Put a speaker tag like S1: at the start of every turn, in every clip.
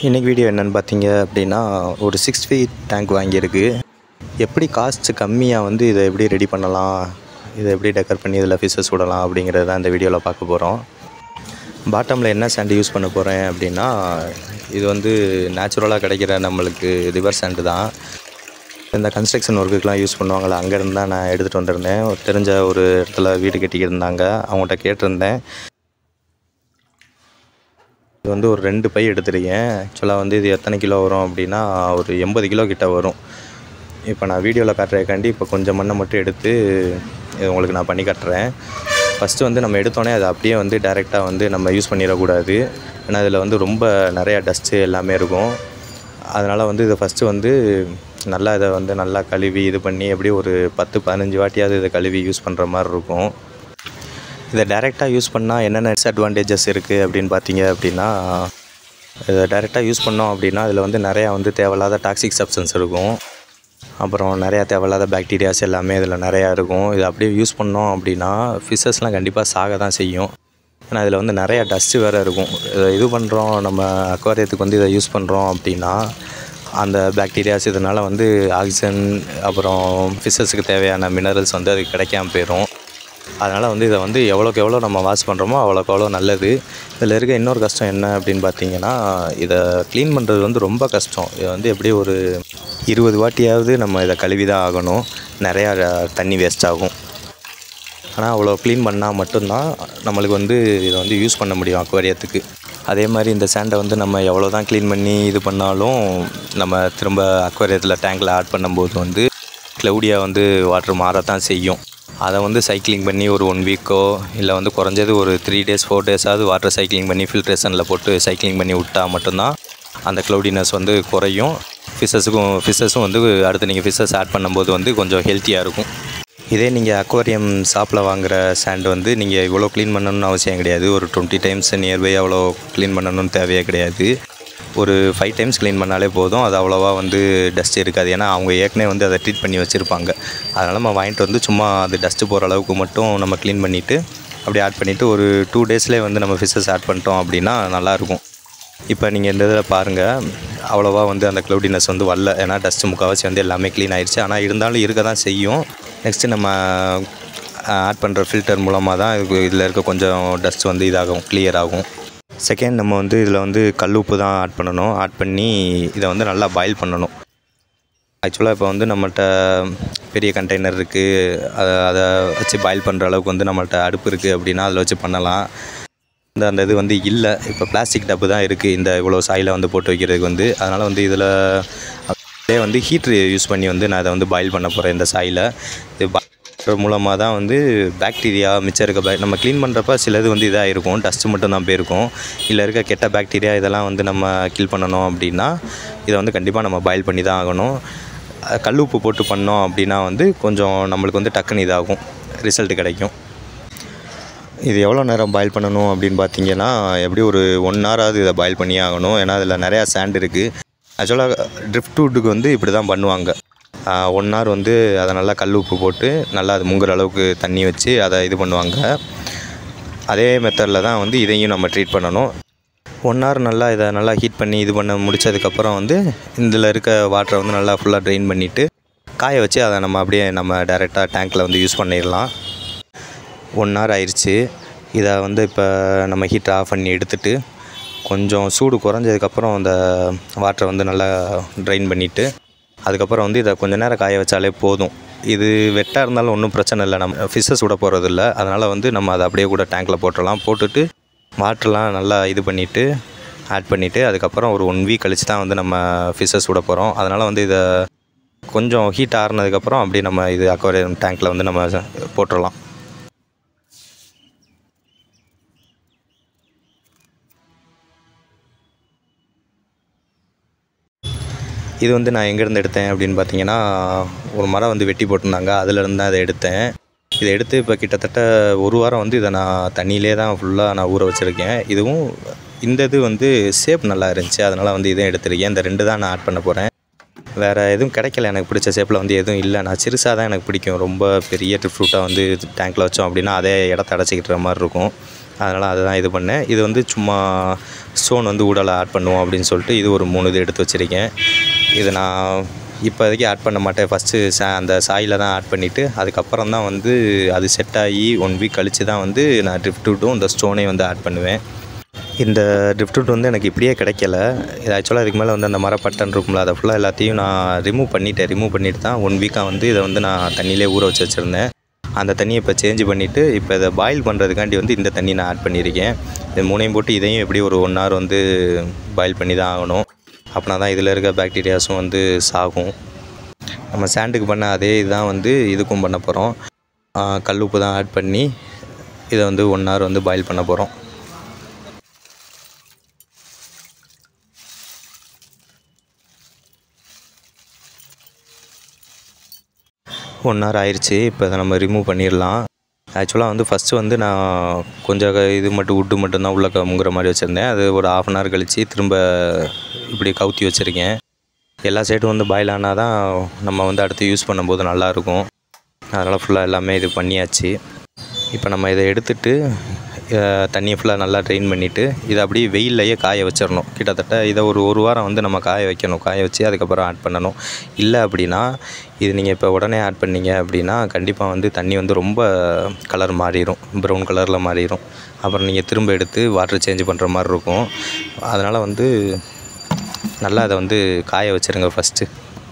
S1: இன்றைக்கி வீடியோ என்னென்னு பார்த்தீங்க அப்படின்னா ஒரு சிக்ஸ் ஃபீட் டேங்க் வாங்கியிருக்கு எப்படி காஸ்ட் கம்மியாக வந்து இதை எப்படி ரெடி பண்ணலாம் இதை எப்படி டெக்கர் பண்ணி இதில் ஃபிஷஸ் விடலாம் அப்படிங்கிறத தான் இந்த வீடியோவில் பார்க்க போகிறோம் பாட்டமில் என்ன சாண்டு யூஸ் பண்ண போகிறேன் அப்படின்னா இது வந்து நேச்சுரலாக கிடைக்கிற நம்மளுக்கு ரிவர் சாண்டு தான் இந்த கன்ஸ்ட்ரக்ஷன் ஒர்க்குக்கெலாம் யூஸ் பண்ணுவாங்கள்ல அங்கேருந்து தான் நான் எடுத்துகிட்டு வந்திருந்தேன் ஒரு தெரிஞ்ச ஒரு இடத்துல வீடு கட்டிக்கிட்டு இருந்தாங்க அவங்கள்ட்ட கேட்டிருந்தேன் இது வந்து ஒரு ரெண்டு பை எடுத்திருக்கேன் ஆக்சுவலாக வந்து இது எத்தனை கிலோ வரும் அப்படின்னா ஒரு எண்பது கிலோ கிட்ட வரும் இப்போ நான் வீடியோவில் காட்டுறதுக்காண்டி இப்போ கொஞ்சம் மண்ணை மட்டும் எடுத்து இது உங்களுக்கு நான் பண்ணி காட்டுறேன் ஃபஸ்ட்டு வந்து நம்ம எடுத்தோடனே அதை அப்படியே வந்து டைரெக்டாக வந்து நம்ம யூஸ் பண்ணிடக்கூடாது ஏன்னா இதில் வந்து ரொம்ப நிறையா டஸ்ட்டு எல்லாமே இருக்கும் அதனால் வந்து இதை ஃபஸ்ட்டு வந்து நல்லா இதை வந்து நல்லா கழுவி இது பண்ணி எப்படியும் ஒரு பத்து பதினஞ்சு வாட்டியாவது இதை கழுவி யூஸ் பண்ணுற மாதிரி இருக்கும் இதை டைரெக்டாக யூஸ் பண்ணால் என்னென்ன டிஸ்அட்வான்டேஜஸ் இருக்குது அப்படின்னு பார்த்தீங்க அப்படின்னா இதை டைரெக்டாக யூஸ் பண்ணோம் அப்படின்னா அதில் வந்து நிறையா வந்து தேவையில்லாத டாக்ஸிக் சப்ஸ்டன்ஸ் இருக்கும் அப்புறம் நிறையா தேவையில்லாத பாக்டீரியாஸ் எல்லாமே இதில் நிறையா இருக்கும் இதை அப்படியே யூஸ் பண்ணோம் அப்படின்னா ஃபிஷஸ்லாம் கண்டிப்பாக சாக தான் செய்யும் ஏன்னா இதில் வந்து நிறையா டஸ்ட்டு வேறு இருக்கும் இதை இது பண்ணுறோம் நம்ம அக்வாரியத்துக்கு வந்து இதை யூஸ் பண்ணுறோம் அப்படின்னா அந்த பாக்டீரியாஸ் இதனால் வந்து ஆக்சிஜன் அப்புறம் ஃபிஷஸுக்கு தேவையான மினரல்ஸ் வந்து அதுக்கு கிடைக்காம போயிடும் அதனால் வந்து இதை வந்து எவ்வளோக்கு எவ்வளோ நம்ம வாஷ் பண்ணுறோமோ அவ்வளோக்கு அவ்வளோ நல்லது இதில் இருக்க இன்னொரு கஷ்டம் என்ன அப்படின்னு பார்த்தீங்கன்னா இதை க்ளீன் பண்ணுறது வந்து ரொம்ப கஷ்டம் இதை வந்து எப்படி ஒரு இருபது வாட்டியாவது நம்ம இதை கழுவி தான் ஆகணும் நிறையா தண்ணி வேஸ்ட் ஆகும் ஆனால் அவ்வளோ க்ளீன் பண்ணால் மட்டும்தான் நம்மளுக்கு வந்து இதை வந்து யூஸ் பண்ண முடியும் அக்வாரியத்துக்கு அதே மாதிரி இந்த சேண்டை வந்து நம்ம எவ்வளோ தான் க்ளீன் பண்ணி இது பண்ணாலும் நம்ம திரும்ப அக்வாரியத்தில் டேங்கில் ஆட் பண்ணும்போது வந்து க்ளவுடியாக வந்து வாட்டர் மாறத்தான் செய்யும் அதை வந்து சைக்கிளிங் பண்ணி ஒரு ஒன் வீக்கோ இல்லை வந்து குறைஞ்சது ஒரு த்ரீ டேஸ் ஃபோர் டேஸாவது வாட்டர் சைக்கிளிங் பண்ணி ஃபில்ட்ரேஷனில் போட்டு சைக்கிளிங் பண்ணி விட்டால் மட்டும்தான் அந்த க்ளவுடினஸ் வந்து குறையும் ஃபிஷஸுக்கும் ஃபிஷஸும் வந்து அடுத்து நீங்கள் ஃபிஷஸ் ஆட் பண்ணும்போது வந்து கொஞ்சம் ஹெல்த்தியாக இருக்கும் இதே நீங்கள் அக்வாரியம் ஷாப்பில் வாங்குகிற சாண்ட் வந்து நீங்கள் இவ்வளோ க்ளீன் பண்ணணும்னு அவசியம் கிடையாது ஒரு டுவெண்ட்டி டைம்ஸ் நியர்பை அவ்வளோ க்ளீன் பண்ணணும்னு தேவையே கிடையாது ஒரு ஃபைவ் டைம்ஸ் க்ளீன் பண்ணாலே போதும் அது அவ்வளோவா வந்து டஸ்ட் இருக்காது ஏன்னா அவங்க ஏற்கனவே வந்து அதை ட்ரீட் பண்ணி வச்சுருப்பாங்க அதனால் நம்ம வாங்கிட்டு வந்து சும்மா அது டஸ்ட்டு போகிற அளவுக்கு மட்டும் நம்ம க்ளீன் பண்ணிவிட்டு அப்படி ஆட் பண்ணிவிட்டு ஒரு டூ டேஸ்லேயே வந்து நம்ம ஃபிஷ்ஷஸ் ஆட் பண்ணிட்டோம் அப்படின்னா நல்லாயிருக்கும் இப்போ நீங்கள் இந்த இதில் பாருங்கள் அவ்வளோவா வந்து அந்த க்ளவுடினஸ் வந்து வரல ஏன்னா டஸ்ட்டு முக்கால்வாசி வந்து எல்லாமே க்ளீன் ஆயிடுச்சு ஆனால் இருந்தாலும் இருக்க தான் செய்யும் நெக்ஸ்ட்டு நம்ம ஆட் பண்ணுற ஃபில்டர் மூலமாக தான் இது இதில் இருக்க கொஞ்சம் டஸ்ட் வந்து இதாகும் கிளியர் ஆகும் செகண்ட் நம்ம வந்து இதில் வந்து கல் உப்பு தான் ஆட் பண்ணணும் ஆட் பண்ணி இதை வந்து நல்லா பாயில் பண்ணணும் ஆக்சுவலாக இப்போ வந்து நம்மள்கிட்ட பெரிய கண்டெய்னர் இருக்குது அதை அதை வச்சு பாயில் பண்ணுற அளவுக்கு வந்து நம்மள்கிட்ட அடுப்பு இருக்குது அப்படின்னா அதில் வச்சு பண்ணலாம் இந்த அந்த இது வந்து இல்லை இப்போ பிளாஸ்டிக் டப்பு தான் இருக்குது இந்த இவ்வளோ சாயிலை வந்து போட்டு வைக்கிறதுக்கு வந்து அதனால் வந்து இதில் அப்படியே வந்து ஹீட்ரு யூஸ் பண்ணி வந்து நான் அதை வந்து பாயில் பண்ண போகிறேன் இந்த சாயிலை இது பண்ணுற மூலமாக தான் வந்து பாக்டீரியா மிச்சம் இருக்க பே நம்ம க்ளீன் பண்ணுறப்ப சிலது வந்து இதாக இருக்கும் டஸ்ட்டு மட்டும் தான் போயிருக்கும் இல்லை இருக்க கெட்ட பாக்டீரியா இதெல்லாம் வந்து நம்ம கில் பண்ணணும் அப்படின்னா இதை வந்து கண்டிப்பாக நம்ம பாயில் பண்ணி தான் ஆகணும் கல் உப்பு போட்டு பண்ணோம் அப்படின்னா வந்து கொஞ்சம் நம்மளுக்கு வந்து டக்குன்னு இதாகும் ரிசல்ட் கிடைக்கும் இது எவ்வளோ நேரம் பாயில் பண்ணணும் அப்படின்னு பார்த்தீங்கன்னா எப்படி ஒரு ஒன் ஹவராவது இதை பாயில் பண்ணியே ஆகணும் ஏன்னா அதில் நிறையா சேண்ட் இருக்குது ஆக்சுவலாக ட்ரிஃப்ட் வுட்டுக்கு வந்து இப்படி தான் பண்ணுவாங்க ஒன் ஹவர் வந்து அதை நல்லா கல் உப்பு போட்டு நல்லா அது முங்குற அளவுக்கு தண்ணி வச்சு அதை இது பண்ணுவாங்க அதே மெத்தடில் தான் வந்து இதையும் நம்ம ட்ரீட் பண்ணணும் ஒன் ஹவர் நல்லா இதை நல்லா ஹீட் பண்ணி இது பண்ண முடித்ததுக்கப்புறம் வந்து இதில் இருக்க வாட்டரை வந்து நல்லா ஃபுல்லாக ட்ரெயின் பண்ணிவிட்டு காய வச்சு அதை நம்ம அப்படியே நம்ம டைரெக்டாக டேங்க்கில் வந்து யூஸ் பண்ணிடலாம் ஒன் ஹவர் ஆயிடுச்சு இதை வந்து இப்போ நம்ம ஹீட்டை ஆஃப் பண்ணி எடுத்துட்டு கொஞ்சம் சூடு குறைஞ்சதுக்கப்புறம் அந்த வாட்டரை வந்து நல்லா ட்ரைன் பண்ணிவிட்டு அதுக்கப்புறம் வந்து இதை கொஞ்சம் நேரம் காய வச்சாலே போதும் இது வெட்டாக இருந்தாலும் ஒன்றும் பிரச்சனை இல்லை நம்ம ஃபிஷ்ஷஸ் விட போகிறது இல்லை அதனால் வந்து நம்ம அதை அப்படியே கூட டேங்க்கில் போட்டுடலாம் போட்டுட்டு வாட்டர்லாம் நல்லா இது பண்ணிவிட்டு ஆட் பண்ணிவிட்டு அதுக்கப்புறம் ஒரு ஒன் வீக் கழித்து தான் வந்து நம்ம ஃபிஷ்ஷஸ் விட போகிறோம் அதனால் வந்து இதை கொஞ்சம் ஹீட் ஆறுனதுக்கப்புறம் அப்படியே நம்ம இது அக்வாரியம் டேங்க்கில் வந்து நம்ம போட்டுடலாம் இது வந்து நான் எங்கேருந்து எடுத்தேன் அப்படின்னு பார்த்தீங்கன்னா ஒரு மரம் வந்து வெட்டி போட்டிருந்தாங்க அதுலேருந்து தான் இதை எடுத்தேன் இதை எடுத்து இப்போ கிட்டத்தட்ட ஒரு வாரம் வந்து இதை நான் தண்ணியிலே தான் ஃபுல்லாக நான் ஊற வச்சுருக்கேன் இதுவும் இந்த இது வந்து ஷேப் நல்லா இருந்துச்சு அதனால் வந்து இதையும் எடுத்திருக்கேன் இந்த ரெண்டு தான் நான் ஆட் பண்ண போகிறேன் வேறு எதுவும் கிடைக்கல எனக்கு பிடிச்ச ஷேப்பில் வந்து எதுவும் இல்லை நான் சிறுசாக தான் எனக்கு பிடிக்கும் ரொம்ப பெரிய ஃப்ரூட்டாக வந்து டேங்க்கில் வச்சோம் அப்படின்னா அதே இடத்த அடைச்சிக்கிற மாதிரி இருக்கும் அதனால் அதை தான் இது பண்ணேன் இது வந்து சும்மா ஸ்டோன் வந்து ஊடால ஆட் பண்ணுவோம் அப்படின்னு சொல்லிட்டு இது ஒரு மூணு இது எடுத்து வச்சுருக்கேன் இது நான் இப்போதைக்கு ஆட் பண்ண மாட்டேன் ஃபஸ்ட்டு சா அந்த சாயில் தான் ஆட் பண்ணிவிட்டு அதுக்கப்புறம் தான் வந்து அது செட் ஆகி ஒன் வீக் கழித்து தான் வந்து நான் ட்ரிஃப்ட்டும் இந்த ஸ்டோனையும் வந்து ஆட் பண்ணுவேன் இந்த ட்ரிஃப்ட் வந்து எனக்கு இப்படியே கிடைக்கல இது ஆக்சுவலாக இதுக்கு மேலே வந்து அந்த மரப்பட்டன் இருக்கும்ல அதை ஃபுல்லாக எல்லாத்தையும் நான் ரிமூவ் பண்ணிட்டேன் ரிமூவ் பண்ணிட்டு தான் ஒன் வீக்காக வந்து இதை வந்து நான் தண்ணியிலே ஊற வச்சு வச்சுருந்தேன் அந்த தண்ணியை இப்போ சேஞ்ச் பண்ணிவிட்டு இப்போ இதை பாயில் பண்ணுறதுக்காண்டி வந்து இந்த தண்ணி நான் ஆட் பண்ணியிருக்கேன் இது மூணையும் போட்டு இதையும் எப்படி ஒரு ஒன் ஹவர் வந்து பாயில் பண்ணி தான் ஆகணும் அப்படின்னா தான் இதில் இருக்க பாக்டீரியாஸும் வந்து சாகும் நம்ம சாண்டுக்கு பண்ண அதே இதுதான் வந்து இதுக்கும் பண்ண போகிறோம் கல் உப்பு தான் ஆட் பண்ணி இதை வந்து ஒன் ஹவர் வந்து பாயில் பண்ண போகிறோம் ஒன் ஹவர் ஆயிடுச்சு இப்போ இதை நம்ம ரிமூவ் பண்ணிடலாம் ஆக்சுவலாக வந்து ஃபஸ்ட்டு வந்து நான் கொஞ்சம் க- இது மட்டும் உட்டு மட்டும்தான் உள்ள க- முங்குற மாதிரி வச்சுருந்தேன் அது ஒரு ஆஃப் அன் ஹவர் கழித்து திரும்ப இப்படி கவுத்தி வச்சுருக்கேன் எல்லா சைடும் வந்து பாயில் ஆனால் தான் நம்ம வந்து அடுத்து யூஸ் பண்ணும்போது நல்லாயிருக்கும் அதனால் ஃபுல்லாக எல்லாமே இது பண்ணியாச்சு இப்போ நம்ம இதை எடுத்துட்டு அஹ், தண்ணியை ஃபுல்லாக நல்லா ட்ரெயின் பண்ணிவிட்டு இதை அப்படியே வெயில்லையே காய வச்சிடணும் கிட்டத்தட்ட இதை ஒரு ஒரு வாரம் வந்து நம்ம காய வைக்கணும் காய வச்சு அதுக்கப்புறம் ஆட் பண்ணணும் இல்லை அப்படின்னா இது நீங்கள் இப்போ உடனே ஆட் பண்ணீங்க அப்படின்னா கண்டிப்பாக வந்து தண்ணி வந்து ரொம்ப கலர் மாறிடும் ப்ரௌன் கலரில் மாறிடும் அப்புறம் நீங்கள் திரும்ப எடுத்து வாட்டர் சேஞ்ச் பண்ணுற மாதிரி இருக்கும் அதனால் வந்து நல்லா அதை வந்து காய வச்சிருங்க ஃபஸ்ட்டு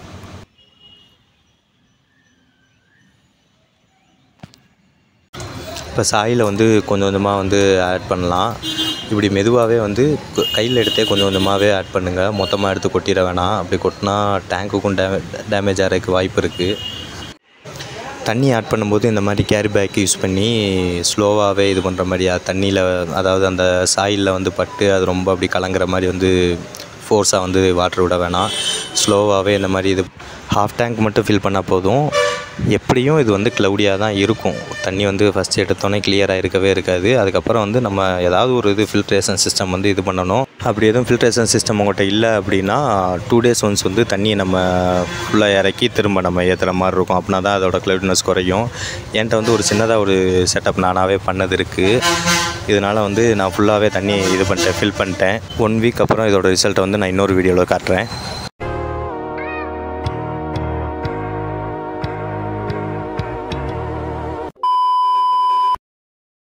S1: இப்போ சாயில் வந்து கொஞ்சம் கொஞ்சமாக வந்து ஆட் பண்ணலாம் இப்படி மெதுவாகவே வந்து கையில் எடுத்தே கொஞ்சம் கொஞ்சமாகவே ஆட் பண்ணுங்கள் மொத்தமாக எடுத்து கொட்டிட வேணாம் அப்படி கொட்டினா டேங்க்குக்கும் டே டேமேஜ் ஆகிறதுக்கு வாய்ப்பு இருக்குது தண்ணி ஆட் பண்ணும்போது இந்த மாதிரி கேரி பேக் யூஸ் பண்ணி ஸ்லோவாகவே இது பண்ணுற மாதிரி தண்ணியில் அதாவது அந்த சாயிலில் வந்து பட்டு அது ரொம்ப அப்படி கலங்குற மாதிரி வந்து ஃபோர்ஸாக வந்து வாட்டர் விட வேணாம் ஸ்லோவாகவே இந்த மாதிரி இது ஹாஃப் டேங்க் மட்டும் ஃபில் பண்ணால் போதும் எப்படியும் இது வந்து க்ளவுடியாக தான் இருக்கும் தண்ணி வந்து ஃபஸ்ட் எடுத்தோன்னே கிளியராக இருக்கவே இருக்காது அதுக்கப்புறம் வந்து நம்ம ஏதாவது ஒரு இது ஃபில்ட்ரேஷன் சிஸ்டம் வந்து இது பண்ணணும் அப்படி எதுவும் ஃபில்ட்ரேஷன் சிஸ்டம் உங்கள்கிட்ட இல்லை அப்படின்னா டூ டேஸ் ஒன்ஸ் வந்து தண்ணியை நம்ம ஃபுல்லாக இறக்கி திரும்ப நம்ம ஏற்றுற மாதிரி இருக்கும் அப்படின்னா தான் அதோட க்ளவுட்னஸ் குறையும் என்கிட்ட வந்து ஒரு சின்னதாக ஒரு செட்டப் நானாகவே பண்ணது இருக்குது இதனால் வந்து நான் ஃபுல்லாகவே தண்ணி இது பண்ணிட்டேன் ஃபில் பண்ணிட்டேன் ஒன் வீக் அப்புறம் இதோட ரிசல்ட்டை வந்து நான் இன்னொரு வீடியோவில் காட்டுறேன்